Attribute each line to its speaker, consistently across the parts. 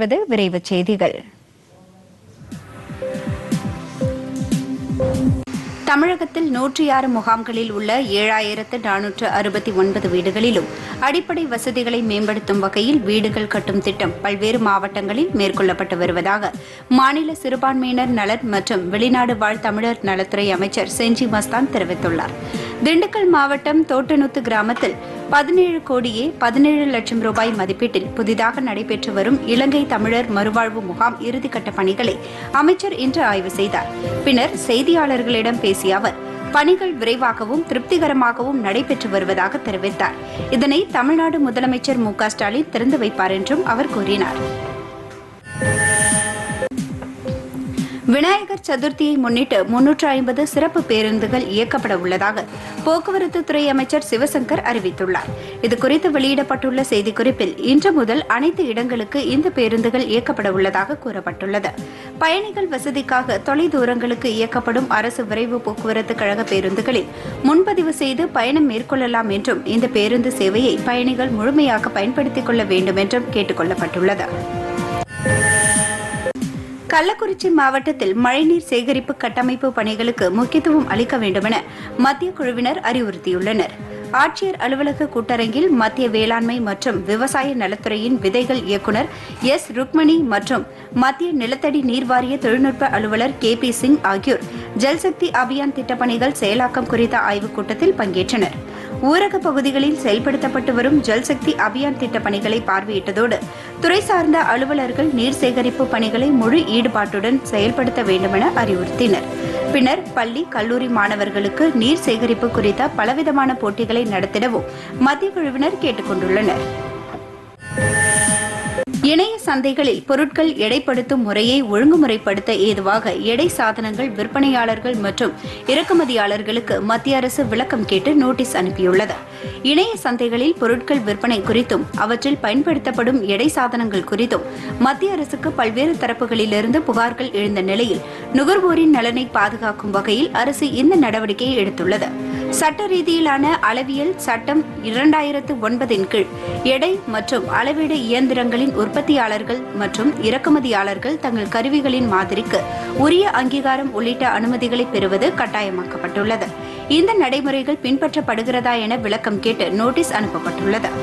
Speaker 1: வது விரைவுச் செய்திகள் தமிழகத்தில் நூற்றி ஆறு முகாம்களில் உள்ள ஏழாயிரத்து நானூற்று அறுபத்தி ஒன்பது வீடுகளிலும் அடிப்படை வசதிகளை மேம்படுத்தும் வகையில் வீடுகள் கட்டும் திட்டம் பல்வேறு மாவட்டங்களில் மேற்கொள்ளப்பட்டு வருவதாக மாநில சிறுபான்மையினர் நலன் மற்றும் வெளிநாடு வாழ் தமிழர் நலத்துறை அமைச்சர் செஞ்சி மஸ்தான் தெரிவித்துள்ளார் திண்டுக்கல் மாவட்டம் தோட்டநுத்து கிராமத்தில் பதினேழு கோடியே பதினேழு லட்சம் ரூபாய் மதிப்பீட்டில் புதிதாக நடைபெற்று வரும் இலங்கை தமிழர் மறுவாழ்வு முகாம் இறுதிக்கட்ட பணிகளை அமைச்சர் இன்று ஆய்வு செய்தார் பின்னர் செய்தியாளர்களிடம் பேசிய அவர் பணிகள் விரைவாகவும் திருப்திகரமாகவும் நடைபெற்று வருவதாக தெரிவித்தார் இதனை தமிழ்நாடு முதலமைச்சர் மு க ஸ்டாலின் திறந்து வைப்பார் என்றும் அவர் கூறினார் விநாயகர் சதுர்த்தியை முன்னிட்டு முன்னூற்று ஐம்பது சிறப்பு பேருந்துகள் இயக்கப்பட உள்ளதாக போக்குவரத்து துறை அமைச்சர் சிவசங்கர் அறிவித்துள்ளார் இதுகுறித்து வெளியிடப்பட்டுள்ள செய்திக்குறிப்பில் இன்று முதல் அனைத்து இடங்களுக்கு இந்த பேருந்துகள் இயக்கப்பட உள்ளதாக கூறப்பட்டுள்ளது பயணிகள் வசதிக்காக தொலைதூரங்களுக்கு இயக்கப்படும் அரசு விரைவு போக்குவரத்து கழக பேருந்துகளில் முன்பதிவு செய்து பயணம் மேற்கொள்ளலாம் என்றும் இந்த பேருந்து சேவையை பயணிகள் முழுமையாக பயன்படுத்திக் கொள்ள வேண்டும் என்றும் கேட்டுக் கொள்ளப்பட்டுள்ளது கள்ளக்குறிச்சி மாவட்டத்தில் மழைநீர் சேகரிப்பு கட்டமைப்பு பணிகளுக்கு முக்கியத்துவம் அளிக்க வேண்டுமென மத்திய குழுவினர் அறிவுறுத்தியுள்ளனர் ஆட்சியர் அலுவலக கூட்டரங்கில் மத்திய வேளாண்மை மற்றும் விவசாய நலத்துறையின் விதைகள் இயக்குநர் எஸ் ருக்மணி மற்றும் மத்திய நிலத்தடி நீர் வாரிய தொழில்நுட்ப அலுவலர் கே பி சிங் ஆகியோர் ஜல்சக்தி அபியான் திட்டப்பணிகள் செயலாக்கம் குறித்த ஆய்வுக் கூட்டத்தில் பங்கேற்றனர் ஊரக பகுதிகளில் செயல்படுத்தப்பட்டு வரும் ஜல்சக்தி அபியான் திட்ட பணிகளை பார்வையிட்டதோடு துறை சார்ந்த அலுவலர்கள் நீர் சேகரிப்பு பணிகளை முழு ஈடுபாட்டுடன் செயல்படுத்த வேண்டுமென அறிவுறுத்தினர் பின்னர் பள்ளி கல்லூரி மாணவர்களுக்கு நீர் சேகரிப்பு குறித்த பலவிதமான போட்டிகளை நடத்திடவும் மத்திய குழுவினர் கேட்டுக் கொண்டுள்ளனர் இணைய சந்தைகளில் பொருட்கள் எடைப்படுத்தும் முறையை ஒழுங்குமுறைப்படுத்த ஏதுவாக எடை சாதனங்கள் விற்பனையாளர்கள் மற்றும் இறக்குமதியாளர்களுக்கு மத்திய அரசு விளக்கம் கேட்டு நோட்டீஸ் அனுப்பியுள்ளது இணைய சந்தைகளில் பொருட்கள் விற்பனை குறித்தும் அவற்றில் பயன்படுத்தப்படும் எடை சாதனங்கள் குறித்தும் மத்திய அரசுக்கு பல்வேறு தரப்புகளிலிருந்து புகார்கள் எழுந்த நிலையில் நுகர்வோரின் நலனை பாதுகாக்கும் வகையில் அரசு இந்த நடவடிக்கையை எடுத்துள்ளது சட்ட ரீதியிலான அளவியல் சட்டம் இரண்டாயிரத்து ஒன்பதின் கீழ் எடை மற்றும் அளவீடு இயந்திரங்களின் உற்பத்தியாளர்கள் மற்றும் இறக்குமதியாளர்கள் தங்கள் கருவிகளின் மாதிரிக்கு உரிய அங்கீகாரம் உள்ளிட்ட அனுமதிகளை பெறுவது கட்டாயமாக்கப்பட்டுள்ளது இந்த நடைமுறைகள் பின்பற்றப்படுகிறதா என விளக்கம் கேட்டு நோட்டீஸ் அனுப்பப்பட்டுள்ளது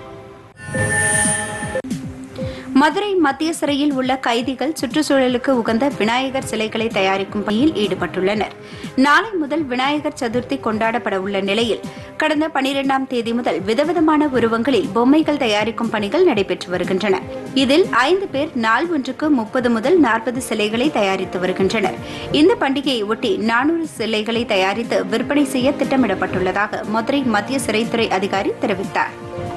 Speaker 1: மதுரை மத்திய சிறையில் உள்ள கைதிகள் சுற்றுச்சூழலுக்கு உகந்த விநாயகர் சிலைகளை தயாரிக்கும் பணியில் ஈடுபட்டுள்ளனர் நாளை முதல் விநாயகர் சதுர்த்தி கொண்டாடப்பட உள்ள நிலையில் கடந்த பனிரெண்டாம் தேதி முதல் விதவிதமான உருவங்களில் பொம்மைகள் தயாரிக்கும் பணிகள் நடைபெற்று வருகின்றன இதில் ஐந்து பேர் நாள் ஒன்றுக்கு முப்பது முதல் நாற்பது சிலைகளை தயாரித்து வருகின்றனர் இந்த பண்டிகையை ஒட்டி நானூறு சிலைகளை தயாரித்து விற்பனை செய்ய திட்டமிடப்பட்டுள்ளதாக மதுரை மத்திய சிறைத்துறை அதிகாரி தெரிவித்தார்